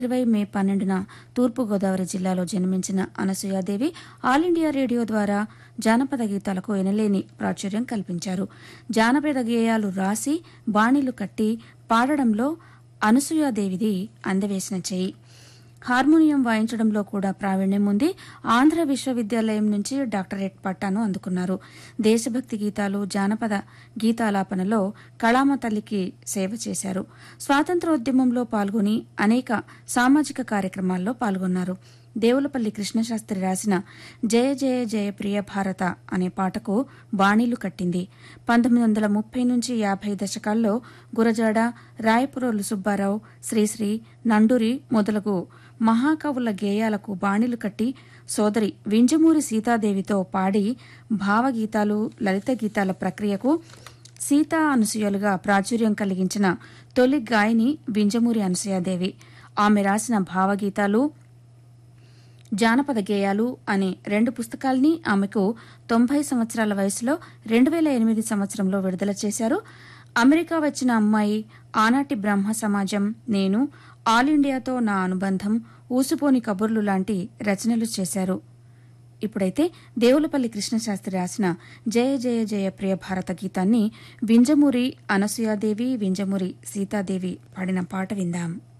ఇరవై మే పన్నెండున తూర్పుగోదావరి జిల్లాలో జన్మించిన అనసూయాదేవి ఆల్ ఇండియా రేడియో ద్వారా జానపద గీతాలకు ఎనలేని ప్రాచుర్యం కల్పించారు జానపద గేయాలు రాసి బాణీలు కట్టి పాడడంలో అనసూయాదేవిది అందవేసిన చేయి హార్మోనియం వాయించడంలో కూడా ప్రావీణ్యం ఉంది ఆంధ్ర విశ్వవిద్యాలయం నుంచి డాక్టరేట్ పట్టాను అందుకున్నారు దేశభక్తి గీతాలు జానపద గీతాలాపనలో కళామ తల్లికి సేవ చేశారు స్వాతంత్రోద్యమంలో పాల్గొని అనేక సామాజిక కార్యక్రమాల్లో పాల్గొన్నారు దేవులపల్లి కృష్ణశాస్త్రి రాసిన జయ జయ జయ ప్రియ భారత అనే పాటకు బాణీలు కట్టింది పంతొమ్మిది వందల ముప్పై నుంచి యాభై దశకాల్లో గురజాడ రాయపురోలు సుబ్బారావు శ్రీశ్రీ నండూరి మొదలగు మహాకవుల గేయాలకు బాణీలు కట్టి సోదరి వింజమూరి సీతాదేవితో పాడి భావగీతాలు లలిత గీతాల ప్రక్రియకు సీతా అనసూయలుగా ప్రాచుర్యం కలిగించిన తొలి గాయని వింజమూరి అనసూయాదేవి ఆమె రాసిన భావగీతాలు జానపద గేయాలు అనే రెండు పుస్తకాల్ని ఆమెకు తొంభై సంవత్సరాల వయసులో రెండు వేల ఎనిమిది సంవత్సరంలో విడుదల చేశారు అమెరికా వచ్చిన అమ్మాయి ఆనాటి బ్రహ్మ సమాజం నేను ఆల్ ఇండియాతో నా అనుబంధం ఊసుపోని కబుర్లు లాంటి రచనలు చేశారు ఇప్పుడైతే దేవులపల్లి కృష్ణశాస్త్రి రాసిన జయ జయ జయ ప్రియ భారత గీతాన్ని వింజమూరి అనసూయాదేవి వింజమూరి సీతాదేవి పాడిన పాట విందాం